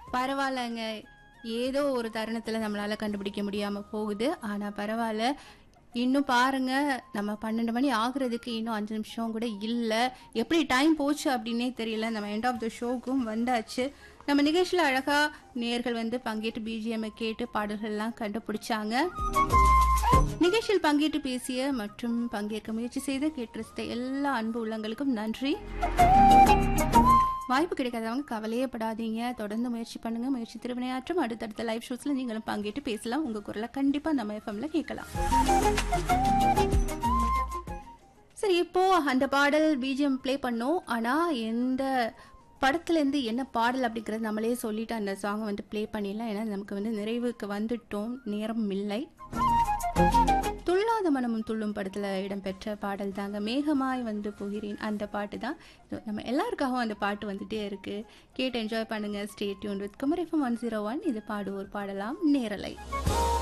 பரவாயில்லங்க ஏதோ ஒரு தருணத்தில் நம்மளால் கண்டுபிடிக்க முடியாமல் போகுது ஆனால் பரவாயில்ல இன்னும் பாருங்க நம்ம பன்னெண்டு மணி ஆகுறதுக்கு இன்னும் அஞ்சு நிமிஷம் கூட இல்லை எப்படி டைம் போச்சு அப்படின்னே தெரியல நம்ம எண்ட் ஆஃப் த ஷோக்கும் வந்தாச்சு நம்ம நிகழ்ச்சியில் அழகா நேர்கள் வந்து பங்கேற்று பிஜிஎம் கேட்டு பாடல்கள்லாம் கண்டுபிடிச்சாங்க நிகழ்ச்சியில் பங்கேற்று பேசிய மற்றும் பங்கேற்க முயற்சி செய்த கேட்டிருந்த எல்லா அன்பு உள்ளங்களுக்கும் நன்றி வாய்ப்பு கிடைக்காதவங்க கவலையே படாதீங்க தொடர்ந்து முயற்சி பண்ணுங்க முயற்சி திருவினையாற்றும் அடுத்தடுத்த லைவ் ஷோஸ்ல நீங்களும் பங்கேற்று பேசலாம் உங்க குரலை கண்டிப்பா நம்ம எஃப்எம்ல கேட்கலாம் சரி இப்போ அந்த பாடல் பிஜிஎம் ப்ளே பண்ணோம் ஆனா எந்த படத்துல இருந்து என்ன பாடல் அப்படிங்கறது நம்மளே சொல்லிட்டு அந்த சாங்கை வந்து ப்ளே பண்ணிடலாம் ஏன்னா நமக்கு வந்து நிறைவுக்கு வந்துட்டோம் நேரம் இல்லை துள்ளாத மனமும் துள்ளும் படத்துல இடம்பெற்ற பாடல் தாங்க மேகமாய் வந்து போகிறேன் அந்த பாட்டு தான் இதோ நம்ம எல்லாருக்காகவும் அந்த பாட்டு வந்துட்டே இருக்கு கேட்டு என்ஜாய் பண்ணுங்க stay tune with Kumari FM one zero one இது பாடுவோர் பாடலாம் நேரலை